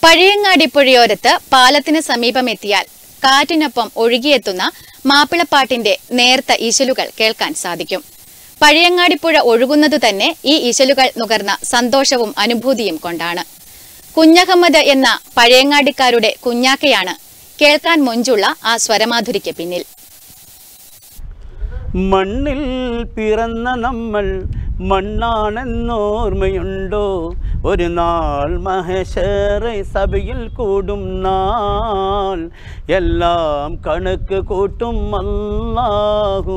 പഴയങ്ങാടി പുഴയോരത്ത് പാലത്തിന് സമീപമെത്തിയാൽ കാറ്റിനൊപ്പം ഒഴുകിയെത്തുന്ന മാപ്പിളപ്പാട്ടിന്റെ നേർത്ത ഈശലുകൾ കേൾക്കാൻ സാധിക്കും പഴയങ്ങാടിപ്പുഴ ഒഴുകുന്നതു തന്നെ ഈ ഈശലുകൾ നുകർന്ന സന്തോഷവും അനുഭൂതിയും കൊണ്ടാണ് കുഞ്ഞഹമ്മദ് എന്ന പഴയങ്ങാടിക്കാരുടെ കുഞ്ഞാക്കയാണ് കേൾക്കാൻ മൊഞ്ചുള്ള ആ സ്വരമാധുരിക്ക് പിന്നിൽ മണ്ണിൽ പിറന്ന നമ്മൾ മണ്ണാണെന്നോർമ്മയുണ്ടോ ഒരു നാൾ മഹേശ്വര സഭയിൽ കൂടും നാൾ എല്ലാം കണക്ക് കൂട്ടും അല്ലാഹു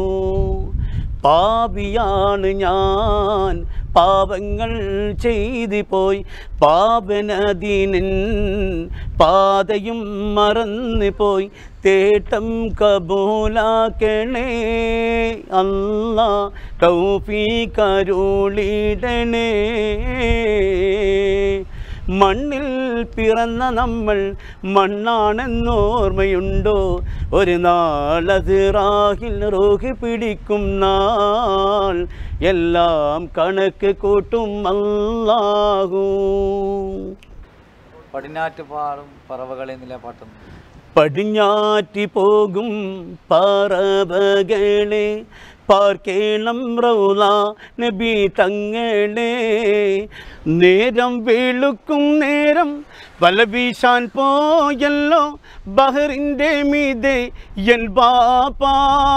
പാപിയാണ് ഞാൻ പാപങ്ങൾ ചെയ്തു പോയി പാപനദീനൻ പാതയും മറന്നു പോയി തേട്ടം കബൂലാക്കണേ അല്ല കരുളിടണേ മണ്ണിൽ പിറന്ന നമ്മൾ മണ്ണാണെന്നോർമ്മയുണ്ടോ ഒരു നാളതിറാഹിൽ റോഹി പിടിക്കും നാൾ എല്ലാം കണക്ക് കൂട്ടും അല്ലാഹൂ പടിഞ്ഞാറ്റ് പാടും പറവകളെ നില പാട്ടും പടിഞ്ഞാറ്റി പോകും പറവകളെ പാർക്കേണം റൗല നബി തങ്ങളെ നേരം വെളുക്കും നേരം വല വീശാൻ പോയല്ലോ ബഹറിൻ്റെ മീതെ എൻ ബാപ്പാ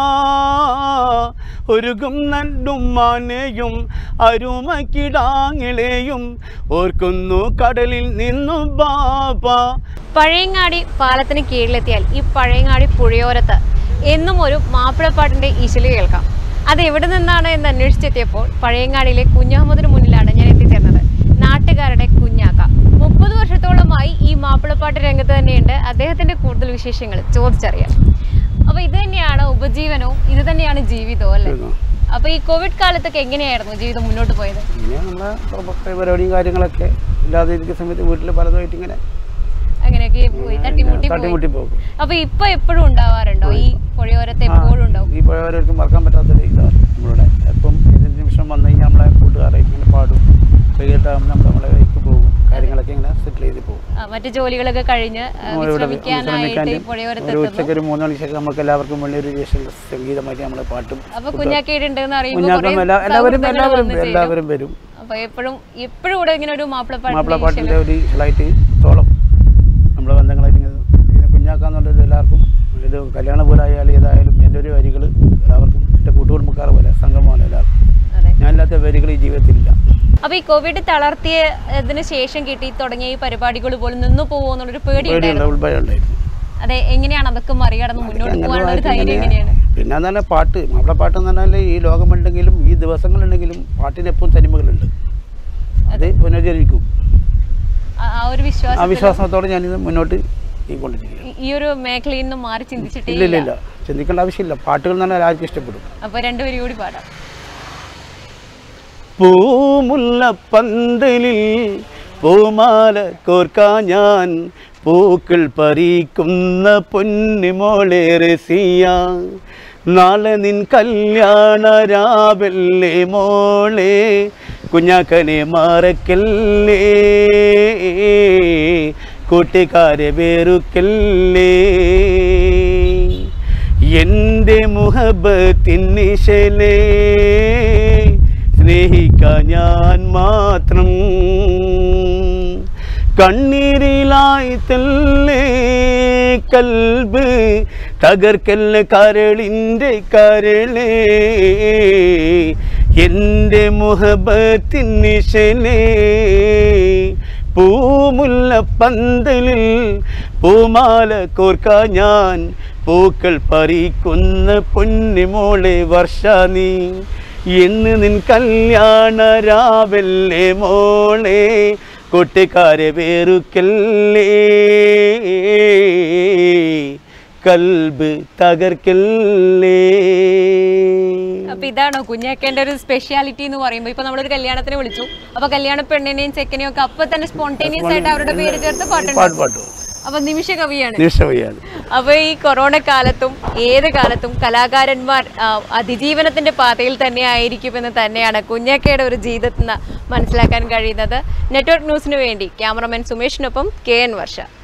ഒരുകും നണ്ടും മാനെയും അരുമക്കിടാങ്ങളെയും ഓർക്കുന്നു കടലിൽ നിന്നും ബാപ്പാ പഴയങ്ങാടി പാലത്തിന് കീഴിലെത്തിയാൽ ഈ പഴയങ്ങാടി പുഴയോരത്ത് എന്നും ഒരു മാപ്പിളപ്പാട്ടിന്റെ ഈശല് കേൾക്കാം അത് എവിടെ നിന്നാണ് എന്ന് അന്വേഷിച്ചെത്തിയപ്പോൾ പഴയങ്ങാടിയിലെ കുഞ്ഞഹമ്മദിന് മുന്നിലാണ് ഞാൻ എത്തിച്ചേർന്നത് നാട്ടുകാരുടെ കുഞ്ഞാക്ക മുപ്പത് വർഷത്തോളമായി ഈ മാപ്പിളപ്പാട്ട് രംഗത്ത് തന്നെയുണ്ട് അദ്ദേഹത്തിന്റെ കൂടുതൽ വിശേഷങ്ങൾ ചോദിച്ചറിയാം അപ്പൊ ഇത് തന്നെയാണ് ഉപജീവനവും ഇത് തന്നെയാണ് ജീവിതവും അല്ലേ അപ്പൊ ഈ കോവിഡ് കാലത്തൊക്കെ എങ്ങനെയായിരുന്നു ജീവിതം മുന്നോട്ട് പോയത് പിന്നെ നമ്മളെ പുറത്തെ പരിപാടിയും കാര്യങ്ങളൊക്കെ ഇല്ലാതെ ഇരിക്കുന്ന സമയത്ത് വീട്ടിൽ പലതുമായിട്ട് ഇങ്ങനെ അങ്ങനെയൊക്കെ പോയി തട്ടിമുട്ടി പോയി തട്ടിമുട്ടി പോകും അപ്പൊ ഇപ്പൊ എപ്പോഴും ഉണ്ടാവാറുണ്ടോ ഈ പുഴയോരത്ത് എപ്പോഴും ഉണ്ടാവും ഈ പഴയവരൊക്കെ മറക്കാൻ പറ്റാത്തൊരു ഇതാണ് നമ്മളുടെ എപ്പം ഇതിന് നിമിഷം വന്നു കഴിഞ്ഞാൽ നമ്മളെ കൂട്ടുകാരെ ഇങ്ങനെ പാടും കൈകിട്ടാകുമ്പോൾ നമ്മൾ നമ്മളെ വഴിക്ക് പോകും കാര്യങ്ങളൊക്കെ ഇങ്ങനെ സെറ്റിൽ ചെയ്ത് പോകും ആ, മറ്റു ജോലികളൊക്കെ കഴിഞ്ഞ് ആ, നമ്മളിവിടെ വിശ്രമിക്കാനായിട്ട് ഈ പുഴയോരത്ത് ഒരു എത്തുന്നു ഉച്ചയ്ക്ക് ഒരു മൂന്ന് മണിക്കൊക്കെ നമുക്ക് എല്ലാവർക്കും വേണ്ടി ഒരു ദേശ സംഗീതമായിട്ട് നമ്മളെ പാട്ടും അപ്പൊ കുഞ്ഞാക്കേട് ഉണ്ടെന്ന് അറിയുമ്പോൾ കുഞ്ഞാക്കം എല്ലാ എല്ലാവരും എല്ലാവരും എല്ലാവരും വരും അപ്പൊ എപ്പോഴും എപ്പോഴും ഇവിടെ ഇങ്ങനെ ഒരു മാപ്പിളപ്പാട്ട് മാപ്പിളപ്പാട്ടിൻ്റെ ഒരു ഇതായിട്ട് തോളം നമ്മളെ ബന്ധങ്ങളായിട്ട് ഇങ്ങനെ ഇങ്ങനെ കുഞ്ഞാക്കാന്നുള്ളത് എല്ലാവർക്കും ഇത് കല്യാണ പോലായാലും ഏതായാലും എൻ്റെ ഒരു വരികൾ എല്ലാവർക്കും എൻ്റെ കൂട്ടുകുടുംബക്കാർ പോലെ സംഘമാണ് എല്ലാവർക്കും അതെ ഞാനില്ലാത്ത വരികൾ ഈ ജീവിതത്തിലില്ല അപ്പൊ ഈ കോവിഡ് തളർത്തിയതിന് ശേഷം കിട്ടി തുടങ്ങിയ ഈ പരിപാടികൾ പോലും നിന്നു പോകുമോ എന്നുള്ളൊരു പേടി പേടിയുള്ള ഉണ്ടായിരുന്നു ഉൾഭയം ഉണ്ടായിരുന്നു അതെ എങ്ങനെയാണ് അതൊക്കെ മറികടന്ന് മുന്നോട്ട് അങ്ങനെ പോകാനുള്ള ഒരു വായിച്ച് ധൈര്യം ഇങ്ങനെ- എങ്ങനെയാണ് പിന്നെ എന്താണ് പാട്ട് മാപ്പിളപ്പാട്ട് എന്ന് പറഞ്ഞാൽ ഈ ലോകമുണ്ടെങ്കിലും ഈ ദിവസങ്ങളുണ്ടെങ്കിലും പാട്ടിന് എപ്പോഴും തനിമകളുണ്ട് അത് പുനരുദ്ധരിക്കും ആ- ആ ഒരു ആ വിശ്വാസം വിശ്വാസത്തോടെ ഞാനിത് മുന്നോട്ട് ഈ കൊണ്ടിരിക്കുകയാണ് ഈ ഒരു മേഖലയിൽ നിന്ന് മാറി ചിന്തിച്ചിട്ടേ ഇല്ല ഇല്ല ഇല്ല ഇല്ല ചിന്തിക്കേണ്ട ആവശ്യമില്ല പാട്ടുകൾ എന്ന് പറഞ്ഞാൽ ആർക്കും ഇഷ്ടപ്പെടും അപ്പൊ രണ്ടുപേരും കൂടി പാടാം പൂമുല്ലപ്പന്തലിൽ പൂമാല കോർക്കാൻ ഞാൻ പൂക്കൾ പറിക്കുന്ന പൊന്നിമോളെ റസിയ നാളെ നിൻ കല്യാണ രാവല്ലേ മോളെ കുഞ്ഞാക്കനെ മറക്കല്ലേ കൂട്ടുകാരെ വേറുക്കല്ലേ എൻ്റെ മുഹബത്തിൻ നിശലേ സ്നേഹിക്കാൻ ഞാൻ മാത്രം കണ്ണീരിലായി തല്ലേ കൽബ് തകർക്കല്ല കരളിൻ്റെ കരളേ എൻ്റെ മുഹബത്തിൻ നിശലേ പൂമുല്ല പന്തലിൽ പൂമാല കോർക്കാൻ ഞാൻ പൂക്കൾ പറിക്കുന്ന പൊന്നിമോളെ വർഷ നീ എന്ന് നിൻ കല്യാണ രാവല്ലേ മോളെ കൂട്ടുകാരെ വേറുക്കല്ലേ കൽബ് തകർക്കല്ലേ അപ്പൊ ഇതാണോ കുഞ്ഞാക്കേണ്ട ഒരു സ്പെഷ്യാലിറ്റി എന്ന് പറയുമ്പോൾ ഇപ്പൊ നമ്മളൊരു കല്യാണത്തിന് വിളിച്ചു അപ്പൊ കല്യാണ പെണ്ണിനെയും ചെക്കനെയും ഒക്കെ അപ്പൊ തന്നെ സ്പോണ്ടേനിയസ് ആയിട്ട് അവരുടെ പേര് ചേർത്ത് പാട്ട് പാട്ടുണ്ട് പാട്ടു അപ്പൊ നിമിഷ കവിയാണ് നിമിഷവയ്യാണ് അപ്പൊ ഈ കൊറോണ കാലത്തും ഏത് കാലത്തും കലാകാരന്മാർ ആ, അതിജീവനത്തിന്റെ പാതയിൽ തന്നെ ആയിരിക്കുമെന്ന് തന്നെയാണ് കുഞ്ഞക്കയുടെ ഒരു ജീവിതത്തിൽ നിന്ന് മനസ്സിലാക്കാൻ കഴിയുന്നത് നെറ്റ്വർക്ക് ന്യൂസിന് വേണ്ടി ക്യാമറമാൻ സുമേഷിനൊപ്പം കെ എൻ വർഷ